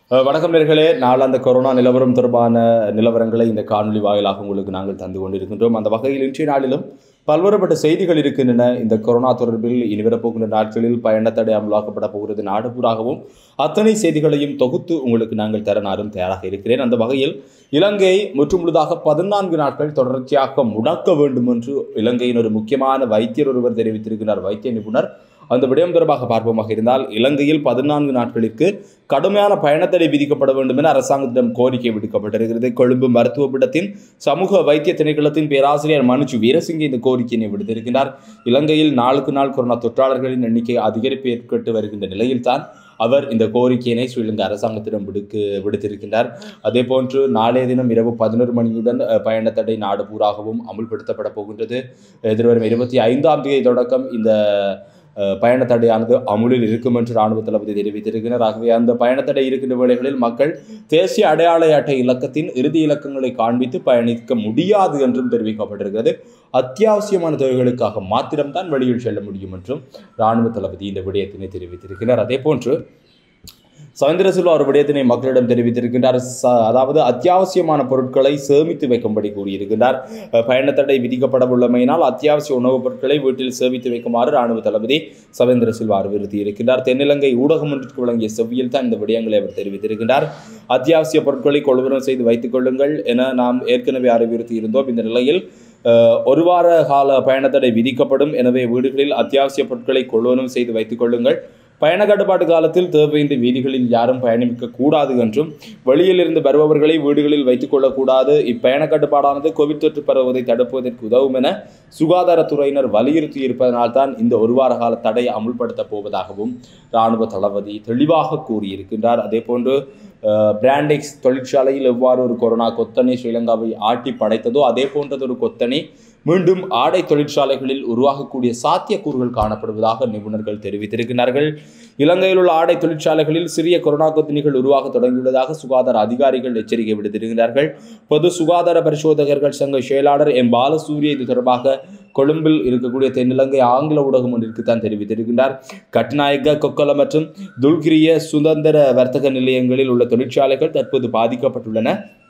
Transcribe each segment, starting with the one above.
அஹ் வணக்கம் நேர்களே நாளாந்த கொரோனா நிலவரம் தொடர்பான நிலவரங்களை இந்த காணொலி வாயிலாக உங்களுக்கு நாங்கள் தந்து கொண்டிருக்கின்றோம் அந்த வகையில் இன்றைய நாளிலும் பல்வேறுபட்ட செய்திகள் இருக்கின்றன இந்த கொரோனா தொடர்பில் இனிவரப்போகின்ற நாட்களில் பயணத்தடை அமலாக்கப்பட போகிறது நாடு பூராகவும் அத்தனை செய்திகளையும் தொகுத்து உங்களுக்கு நாங்கள் தர நானும் தயாராக இருக்கிறேன் அந்த வகையில் இலங்கை முற்றுமுழுதாக பதினான்கு நாட்கள் தொடர்ச்சியாக முடக்க வேண்டும் என்று இலங்கையின் ஒரு முக்கியமான வைத்தியர் ஒருவர் தெரிவித்திருக்கிறார் வைத்திய நிபுணர் அந்த விடயம் தொடர்பாக பார்ப்போமாக இருந்தால் இலங்கையில் பதினான்கு நாட்களுக்கு கடுமையான பயணத்தடை விதிக்கப்பட வேண்டும் என அரசாங்கத்திடம் கோரிக்கை விடுக்கப்பட்டிருக்கிறது கொழும்பு மருத்துவ பீடத்தின் சமூக வைத்திய திணைக்களத்தின் பேராசிரியர் மனுஜு வீரசிங்க இந்த கோரிக்கையினை விடுத்திருக்கிறார் இலங்கையில் நாளுக்கு நாள் கொரோனா தொற்றாளர்களின் எண்ணிக்கை அதிகரிப்பு ஏற்பட்டு வருகின்ற நிலையில்தான் அவர் இந்த கோரிக்கையினை ஸ்ரீலங்கா அரசாங்கத்திடம் விடுக்கு விடுத்திருக்கின்றார் அதே போன்று நாளைய தினம் இரவு பதினோரு மணியுடன் அஹ், பயணத்தடை நாடு பூராகவும் அமுல்படுத்தப்பட போகின்றது எதிர்வரும் இருபத்தி ஐந்தாம் தேதி தொடக்கம் இந்த அஹ், பயணத்தடையானது அமுலில் இருக்கும் என்று ராணுவ தளபதி தெரிவித்திருக்கிறார் ஆகவே அந்த பயணத்தடை இருக்கின்ற வேளைகளில் மக்கள் தேசிய அடையாள அட்டை இலக்கத்தின் இறுதி இலக்கங்களை காண்பித்து பயணிக்க முடியாது என்றும் தெரிவிக்கப்பட்டிருக்கிறது அத்தியாவசியமான தேவைகளுக்காக மாத்திரம்தான் வெளியில் செல்ல முடியும் என்றும் ராணுவ தளபதி இந்த விடயத்தினை தெரிவித்திருக்கிறார் அதே போன்று சவேந்திர சில்வா ஒரு விடயத்தினை மக்களிடம் தெரிவித்திருக்கின்றார் ச- அதாவது அத்தியாவசியமான பொருட்களை சேமித்து வைக்கும்படி கூறியிருக்கின்றார் அஹ், பயணத்தடை விதிக்கப்படவுள்ளமையினால் அத்தியாவசிய உணவுப் பொருட்களை வீட்டில் சேமித்து வைக்குமாறு ராணுவ தளபதி சவேந்திர சில்வா அறிவுறுத்தி இருக்கின்றார் தென்னிலங்கை ஊடகம் ஒன்றிற்கு வழங்கிய செவ்வியில் தான் இந்த விடயங்களை அவர் தெரிவித்திருக்கின்றார் அத்தியாவசிய பொருட்களை கொள்வனம் செய்து வைத்துக் கொள்ளுங்கள் என நாம் ஏற்கனவே அறிவுறுத்தி இருந்தோம் இந்த நிலையில் அஹ், ஒரு வார கால பயணத்தடை விதிக்கப்படும் எனவே வீடுகளில் அத்தியாவசிய பொருட்களை கொள்வனம் செய்து வைத்துக் கொள்ளுங்கள் பயண கட்டுப்பாட்டு காலத்தில் தேவையின்றி வீதிகளில் யாரும் பயணிக்க கூடாது என்றும் வெளியில் இருந்து வருபவர்களை வீடுகளில் வைத்துக் கொள்ளக்கூடாது இப்பயண கட்டுப்பாடானது கோவிட் தொற்று பரவுவதை தடுப்பதற்கு உதவும் என சுகாதாரத்துறையினர் வலியுறுத்தி இருப்பதனால் தான் இந்த ஒரு வார கால தடை அமுல்படுத்தப் போவதாகவும் இராணுவ தளபதி தெளிவாக கூறியிருக்கின்றார் அதே போன்று பிராண்டெக்ஸ் தொழிற்சாலையில் எவ்வாறு ஒரு கொரோனா கொத்தனை ஸ்ரீலங்காவை ஆட்டி படைத்ததோ அதே போன்றதொரு கொத்தனை மீண்டும் ஆடை தொழிற்சாலைகளில் உருவாகக்கூடிய சாத்தியக்கூறுகள் காணப்படுவதாக நிபுணர்கள் தெரிவித்திருக்கிறார்கள் இலங்கையில் உள்ள ஆடை தொழிற்சாலைகளில் சிறிய கொரோனா கொத்தணிகள் உருவாக தொடங்கியுள்ளதாக சுகாதார அதிகாரிகள் எச்சரிக்கை விடுத்திருக்கிறார்கள் பொது சுகாதார பரிசோதகர்கள் சங்க செயலாளர் எம் பாலசூரிய இது தொடர்பாக கொழும்பில் இருக்கக்கூடிய தென்னிலங்கை ஆங்கில ஊடகம் ஒன்றிற்கு தான் தெரிவித்திருக்கின்றார் கட்நாயக்க கொக்கல மற்றும் துல்கிரிய சுதந்திர வர்த்தக நிலையங்களில் உள்ள தொழிற்சாலைகள் தற்போது பாதிக்கப்பட்டுள்ளன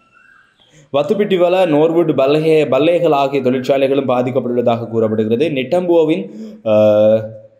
வத்துப்பிட்டிவல நோர்வுட் பல்லே பல்லேகள் ஆகிய தொழிற்சாலைகளும் பாதிக்கப்பட்டுள்ளதாக கூறப்படுகிறது நெட்டம்புவோவின் அஹ்,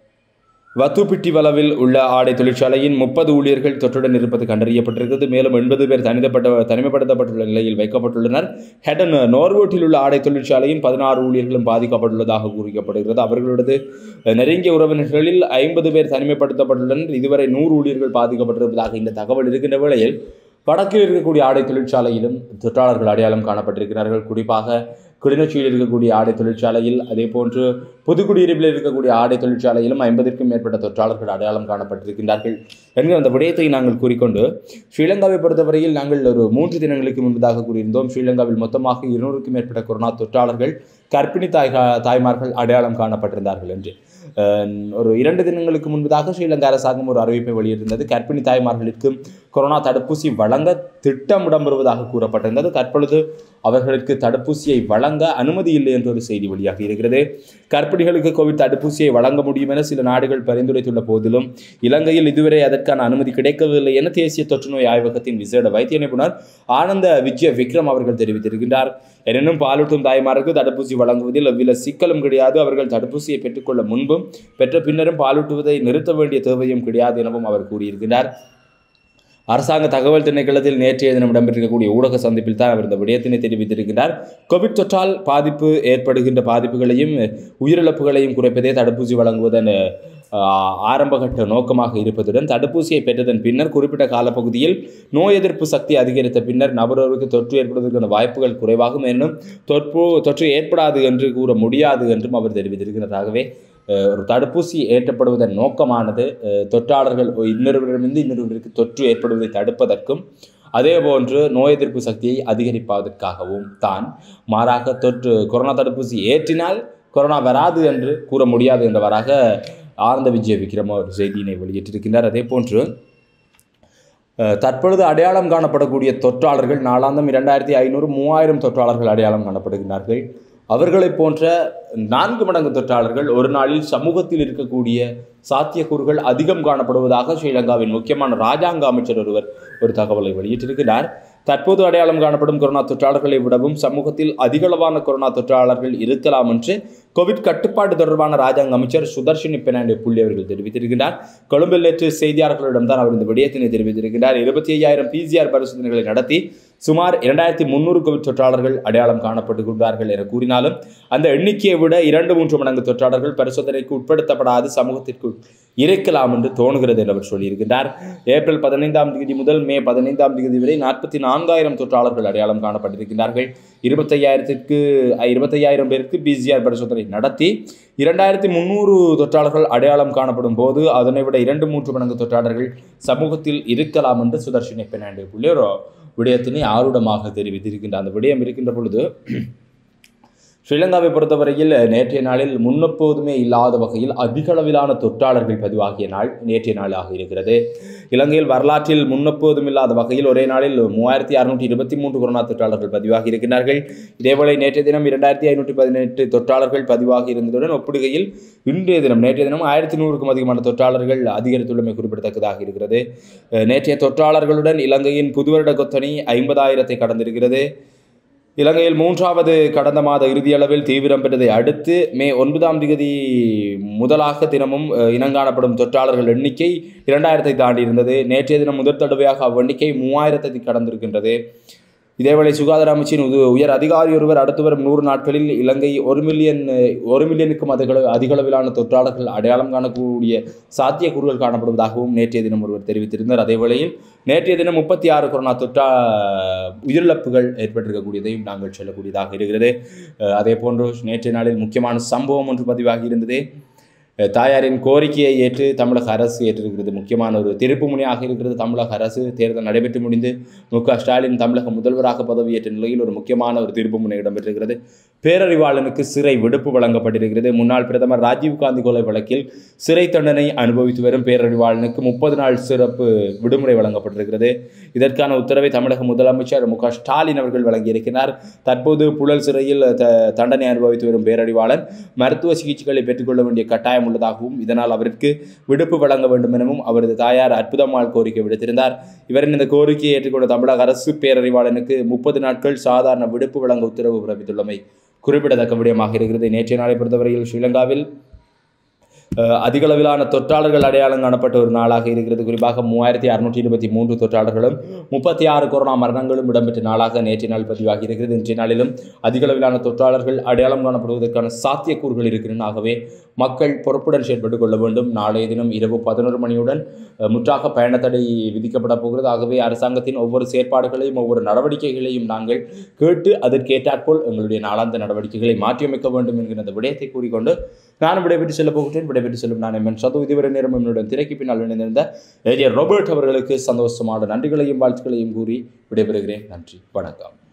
வத்துப்பிட்டிவலவில் உள்ள ஆடை தொழிற்சாலையின் முப்பது ஊழியர்கள் தொற்றுடன் இருப்பது கண்டறியப்பட்டிருக்கிறது மேலும் எண்பது பேர் தனிமைப்பட்ட தனிமைப்படுத்தப்பட்டுள்ள நிலையில் வைக்கப்பட்டுள்ளனர் ஹெடன் நோர்வூட்டில் உள்ள ஆடை தொழிற்சாலையின் பதினாறு ஊழியர்களும் பாதிக்கப்பட்டுள்ளதாக கூறப்படுகிறது அவர்களது நெருங்கிய உறவினர்களில் ஐம்பது பேர் தனிமைப்படுத்தப்பட்டுள்ளனர் இதுவரை நூறு ஊழியர்கள் பாதிக்கப்பட்டிருப்பதாக இந்த தகவல் இருக்கின்ற வேளையில் வடக்கில் இருக்கக்கூடிய ஆடை தொழிற்சாலையிலும் தொற்றாளர்கள் அடையாளம் காணப்பட்டிருக்கிறார்கள் குறிப்பாக கிளிநொச்சியில் இருக்கக்கூடிய ஆடை தொழிற்சாலையில் அதே போன்று புதுக்குடியிருப்பில் இருக்கக்கூடிய ஆடை தொழிற்சாலையிலும் ஐம்பதிற்கும் மேற்பட்ட தொற்றாளர்கள் அடையாளம் காணப்பட்டிருக்கின்றார்கள் என்கிற அந்த விடயத்தை நாங்கள் கூறிக்கொண்டு ஸ்ரீலங்காவை பொறுத்தவரையில் நாங்கள் ஒரு மூன்று தினங்களுக்கு முன்பதாக கூறியிருந்தோம் ஸ்ரீலங்காவில் மொத்தமாக இருநூறுக்கும் மேற்பட்ட கொரோனா தொற்றாளர்கள் கர்ப்பிணி தாய் தாய்மார்கள் அடையாளம் காணப்பட்டிருந்தார்கள் என்று அஹ், ஒரு இரண்டு தினங்களுக்கு முன்பதாக ஸ்ரீலங்கா அரசாங்கம் ஒரு அறிவிப்பை வெளியிட்டிருந்தது கர்ப்பிணி தாய்மார்களுக்கு கொரோனா தடுப்பூசி வழங்க திட்டமிடம் வருவதாக கூறப்பட்டிருந்தது தற்பொழுது அவர்களுக்கு தடுப்பூசியை வழங்க அனுமதி இல்லை என்ற ஒரு செய்தி வெளியாகி இருக்கிறது கர்ப்பிணிகளுக்கு கோவிட் தடுப்பூசியை வழங்க முடியும் என சில நாடுகள் பரிந்துரைத்துள்ள போதிலும் இலங்கையில் இதுவரை அதற்கான அனுமதி கிடைக்கவில்லை என தேசிய தொற்றுநோய் ஆய்வகத்தின் விசேட வைத்திய நிபுணர் ஆனந்த விஜய விக்ரம் அவர்கள் தெரிவித்திருக்கின்றார் எனினும் பாலூட்டும் தாய்மாருக்கு தடுப்பூசி வழங்குவதில் எவ்வித சிக்கலும் கிடையாது அவர்கள் தடுப்பூசியை பெற்றுக்கொள்ள முன்பும் பெற்ற பின்னரும் பாலூட்டுவதை நிறுத்த வேண்டிய தேவையும் கிடையாது எனவும் அவர் கூறியிருக்கிறார் அரசாங்க தகவல் திணைக்களத்தில் நேற்றைய தினம் இடம்பெற்றிருக்கக்கூடிய ஊடக சந்திப்பில் தான் அவர் இந்த விடயத்தினை தெரிவித்திருக்கிறார் கோவிட் தொற்றால் பாதிப்பு ஏற்படுகின்ற பாதிப்புகளையும் உயிரிழப்புகளையும் குறைப்பதே தடுப்பூசி வழங்குவதன் ஆஹ், ஆரம்பகட்ட நோக்கமாக இருப்பதுடன் தடுப்பூசியை பெற்றதன் பின்னர் குறிப்பிட்ட காலப்பகுதியில் நோய் எதிர்ப்பு சக்தி அதிகரித்த பின்னர் நபரொருவருக்கு தொற்று ஏற்படுவதற்கான வாய்ப்புகள் குறைவாகும் என்னும் தொற்று தொற்று ஏற்படாது என்று கூற முடியாது என்றும் அவர் தெரிவித்திருக்கிறார் ஆகவே அஹ், ஒரு தடுப்பூசி ஏற்றப்படுவதன் நோக்கமானது அஹ், தொற்றாளர்கள் இன்னொருவரிடமிருந்து இன்னொருவருக்கு தொற்று ஏற்படுவதை தடுப்பதற்கும் அதேபோன்று நோய் எதிர்ப்பு சக்தியை அதிகரிப்பதற்காகவும் தான் மாறாக தொற்று கொரோனா தடுப்பூசி ஏற்றினால் கொரோனா வராது என்று கூற முடியாது என்றவராக ஆனந்த விஜய விக்ரம ஒரு செய்தியினை வெளியிட்டிருக்கின்றார் அதே போன்று அஹ், தற்பொழுது அடையாளம் காணப்படக்கூடிய தொற்றாளர்கள் நாளாந்தம் இரண்டாயிரத்தி ஐநூறு மூவாயிரம் தொற்றாளர்கள் அடையாளம் காணப்படுகிறார்கள் அவர்களைப் போன்ற நான்கு மடங்கு தொற்றாளர்கள் ஒரு நாளில் சமூகத்தில் இருக்கக்கூடிய சாத்தியக்கூறுகள் அதிகம் காணப்படுவதாக ஸ்ரீலங்காவின் முக்கியமான ராஜாங்க அமைச்சர் ஒருவர் ஒரு தகவலை வெளியிட்டிருக்கிறார் தற்போது அடையாளம் காணப்படும் கொரோனா தொற்றாளர்களை விடவும் சமூகத்தில் அதிகளவான கொரோனா தொற்றாளர்கள் இருக்கலாம் என்று கோவிட் கட்டுப்பாடு தொடர்பான ராஜாங்க அமைச்சர் சுதர்ஷினி பெர்னாண்டோ புள்ளி அவர்கள் தெரிவித்திருக்கிறார் கொழும்பில் நேற்று செய்தியாளர்களிடம் தான் அவர் இந்த விடயத்தினை தெரிவித்திருக்கிறார் இருபத்தி ஐயாயிரம் பிசிஆர் பரிசோதனைகளை நடத்தி சுமார் இரண்டாயிரத்தி முன்னூறு கோவிட் தொற்றாளர்கள் அடையாளம் காணப்பட்டுள்ளார்கள் என கூறினாலும் அந்த எண்ணிக்கையை விட இரண்டு மூன்று மடங்கு தொற்றாளர்கள் பரிசோதனைக்கு உட்படுத்தப்படாது சமூகத்திற்கு இருக்கலாம் என்று தோணுகிறது என்று அவர் சொல்லியிருக்கிறார் ஏப்ரல் பதினைந்தாம் தேதி முதல் மே பதினைந்தாம் தேதி வரை நாற்பத்தி நான்காயிரம் தொற்றாளர்கள் அடையாளம் காணப்பட்டிருக்கிறார்கள் இருபத்தையாயிரத்திற்கு இருபத்தையாயிரம் பேருக்கு பிசிஆர் பரிசோதனை நடத்தி இரண்டாயிரத்தி முந்நூறு தொற்றாளர்கள் அடையாளம் காணப்படும் போது அதனை விட இரண்டு மூன்று மடங்கு தொற்றாளர்கள் சமூகத்தில் இருக்கலாம் என்று சுதர்ஷினி பெர்னாண்டோ புள்ளி ஒரு விடயத்தினை ஆருடமாக தெரிவித்திருக்கின்ற அந்த விடயம் இருக்கின்ற பொழுது ஸ்ரீலங்காவை பொறுத்தவரையில் நேற்றைய நாளில் முன்னெப்போதுமே இல்லாத வகையில் அதிக அளவிலான தொற்றாளர்கள் பதிவாகிய நாள் நேற்றைய நாளாக இருக்கிறது இலங்கையில் வரலாற்றில் முன்னெப்போதும் இல்லாத வகையில் ஒரே நாளில் மூவாயிரத்தி அறுநூற்றி இருபத்தி மூன்று கொரோனா தொற்றாளர்கள் பதிவாகி இருக்கிறார்கள் இதேவேளை நேற்றைய தினம் இரண்டாயிரத்தி ஐநூற்றி பதினெட்டு தொற்றாளர்கள் பதிவாகி இருந்ததுடன் ஒப்பிடுகையில் இன்றைய தினம் நேற்றைய தினம் ஆயிரத்தி நூறுக்கும் அதிகமான தொற்றாளர்கள் அதிகரித்துள்ளமை குறிப்பிடத்தக்கதாக இருக்கிறது நேற்றைய தொற்றாளர்களுடன் இலங்கையின் புதுவருட கொத்தணி ஐம்பதாயிரத்தை கடந்திருக்கிறது இலங்கையில் மூன்றாவது கடந்த மாத இறுதியளவில் தீவிரம் பெற்றதை அடுத்து மே ஒன்பதாம் தேதி முதலாக தினமும் இனங்காணப்படும் தொற்றாளர்கள் எண்ணிக்கை இரண்டாயிரத்தை தாண்டி இருந்தது நேற்றைய தினம் முதல் தடவையாக அவ்வெண்ணிக்கை மூவாயிரத்தை கடந்திருக்கின்றது இதேவேளை சுகாதார அமைச்சின் உயர் அதிகாரி ஒருவர் அடுத்து வரும் நூறு நாட்களில் இலங்கை ஒரு மில்லியன் ஒரு மில்லியனுக்கும் அதிக அதிகளவிலான தொற்றாளர்கள் அடையாளம் காணக்கூடிய சாத்தியக்கூறுகள் காணப்படுவதாகவும் நேற்றைய தினம் ஒருவர் தெரிவித்திருந்தார் அதே வேளையில் நேற்றைய தினம் முப்பத்தி ஆறு கொரோனா தொற்றா உயிரிழப்புகள் ஏற்பட்டிருக்கக்கூடியதையும் நாங்கள் சொல்லக்கூடியதாக இருக்கிறது அதே போன்று நேற்றைய நாளில் முக்கியமான சம்பவம் ஒன்று பதிவாகி இருந்தது தாயாரின் கோரிக்கையை ஏற்று தமிழக அரசு ஏற்றிருக்கிறது முக்கியமான ஒரு திருப்பு முனையாக இருக்கிறது தமிழக அரசு தேர்தல் நடைபெற்று முடிந்து மு க ஸ்டாலின் தமிழக முதல்வராக பதவியேற்ற நிலையில் ஒரு முக்கியமான ஒரு திருப்பு முனை இடம்பெற்றிருக்கிறது பேரறிவாளனுக்கு சிறை விடுப்பு வழங்கப்பட்டிருக்கிறது முன்னாள் பிரதமர் ராஜீவ்காந்தி கொலை வழக்கில் சிறை தண்டனை அனுபவித்து வரும் பேரறிவாளனுக்கு முப்பது நாள் சிறப்பு விடுமுறை வழங்கப்பட்டிருக்கிறது இதற்கான உத்தரவை தமிழக முதலமைச்சர் மு க ஸ்டாலின் அவர்கள் வழங்கியிருக்கிறார் தற்போது புழல் சிறையில் த தண்டனை அனுபவித்து வரும் பேரறிவாளன் மருத்துவ சிகிச்சைகளை பெற்றுக்கொள்ள வேண்டிய கட்டாயம் உள்ளதாகவும் இதனால் அவருக்கு விடுப்பு வழங்க வேண்டும் எனவும் அவரது தாயார் அற்புதமால் கோரிக்கை விடுத்திருந்தார் இவரின் இந்த கோரிக்கையை ஏற்றுக்கொண்ட தமிழக அரசு பேரறிவாளனுக்கு முப்பது நாட்கள் சாதாரண விடுப்பு வழங்க உத்தரவு பிறப்பித்துள்ளமை குறிப்பிடத்தக்க விடயமாக இருக்கிறது நேற்றைய நாளை பொறுத்தவரையில் ஸ்ரீலங்காவில் அதிகளவிலான தொற்றாளர்கள் அடையாளம் காணப்பட்ட ஒரு நாளாக இருக்கிறது குறிப்பாக மூவாயிரத்தி அறுநூற்றி இருபத்தி மூன்று தொற்றாளர்களும் முப்பத்தி ஆறு கொரோனா மரணங்களும் இடம்பெற்ற நாளாக நேற்றைய நாள் பதிவாகி இருக்கிறது இன்றைய நாளிலும் அதிகளவிலான தொற்றாளர்கள் அடையாளம் காணப்படுவதற்கான சாத்தியக்கூறுகள் இருக்கின்றன ஆகவே மக்கள் பொறுப்புடன் செயல்பட்டு கொள்ள வேண்டும் நாளைய தினம் இரவு பதினோரு மணியுடன் முற்றாக பயணத்தடை விதிக்கப்பட போகிறது ஆகவே அரசாங்கத்தின் ஒவ்வொரு செயற்பாடுகளையும் ஒவ்வொரு நடவடிக்கைகளையும் நாங்கள் கேட்டு அதற்கேற்றாற்போல் எங்களுடைய நாளாந்த நடவடிக்கைகளை மாற்றியமைக்க வேண்டும் என்கிற அந்த விடயத்தை கூறிக்கொண்டு நானும் விடைபெற்று செல்ல போகிறேன் விடைபெற்று செல்லும் நான் என் சது இதுவரை நேரம் என்னுடன் திரைக்கு பின்னால் இணைந்திருந்த ஏரியர் ரோபர்ட் அவர்களுக்கு சந்தோஷமான நன்றிகளையும் வாழ்த்துக்களையும் கூறி விடைபெறுகிறேன் நன்றி வணக்கம்